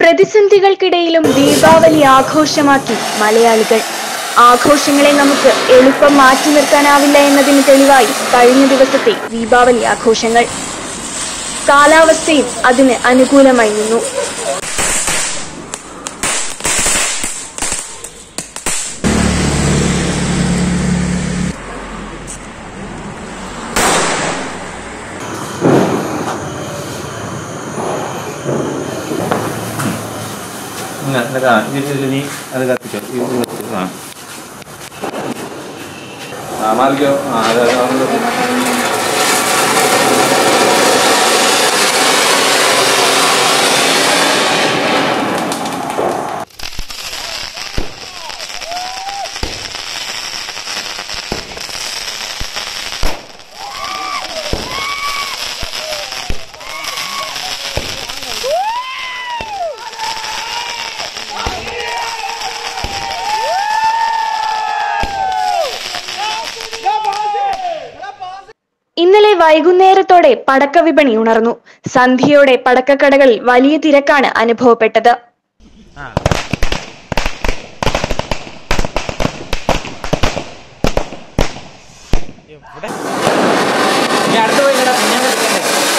പ്രതിസന്ധികൾക്കിടയിലും ദീപാവലി ആഘോഷമാക്കി മലയാളികൾ ആഘോഷങ്ങളെ നമുക്ക് എളുപ്പം മാറ്റി നിർത്താനാവില്ല എന്നതിന് തെളിവായി കഴിഞ്ഞ ദിവസത്തെ ദീപാവലി ആഘോഷങ്ങൾ കാലാവസ്ഥയും അതിന് അനുകൂലമായി നിന്നു ഇങ്ങ, എന്നിട്ട് ആ, ഇത് ഇതില് നീ അത് കത്തിച്ചോ ഇത് ഇത് കത്തിച്ചോ ആ ആ മാറിക്കോ ആ അത് അത് അങ്ങോട്ട് ഇന്നലെ വൈകുന്നേരത്തോടെ പടക്ക വിപണി ഉണർന്നു സന്ധ്യയോടെ പടക്കക്കടകളിൽ വലിയ തിരക്കാണ് അനുഭവപ്പെട്ടത് നീ അടുത്ത് പോയി കേട്ടോ പിന്നെ വിളിക്കണ്ടേ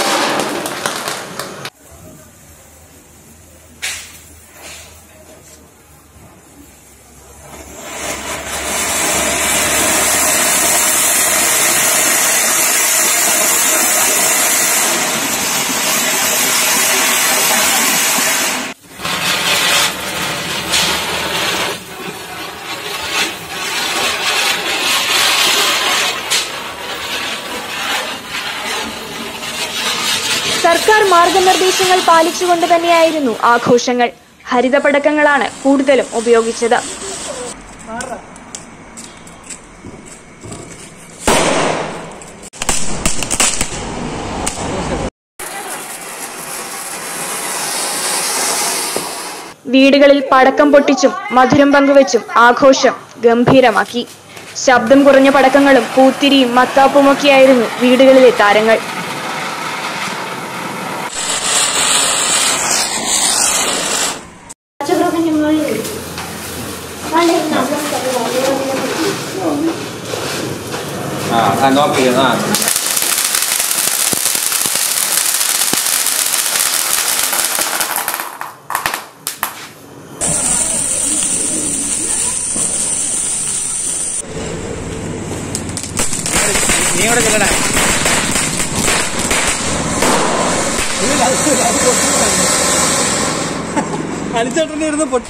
സർക്കാർ മാർഗനിർദ്ദേശങ്ങൾ പാലിച്ചുകൊണ്ട് തന്നെയായിരുന്നു ആഘോഷങ്ങൾ ഹരിത പടക്കങ്ങളാണ് കൂടുതലും ഉപയോഗിച്ചത് വീടുകളിൽ പടക്കം പൊട്ടിച്ചും മധുരം പങ്കുവച്ചും ആഘോഷം ഗംഭീരമാക്കി ശബ്ദം കുറഞ്ഞ പടക്കങ്ങളും പൂത്തിരിയും മത്താപ്പുമൊക്കെയായിരുന്നു വീടുകളിലെ താരങ്ങൾ ആ ആ നോക്കി ആ നീ ഇവിടെ ചെല്ലടാ അടിച്ചോണ്ടിരുന്ന് പൊട്ടി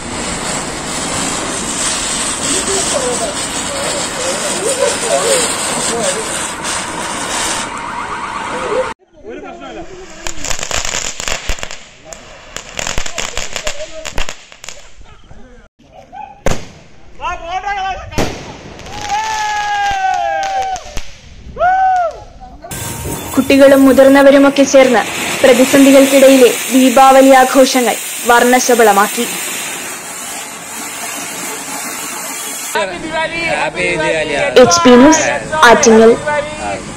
കുട്ടികളും മുതിർന്നവരുമൊക്കെ ചേർന്ന് പ്രതിസന്ധികൾക്കിടയിലെ ദീപാവലി ആഘോഷങ്ങൾ വർണ്ണശബളമാക്കി happy Diwali H P news Attingal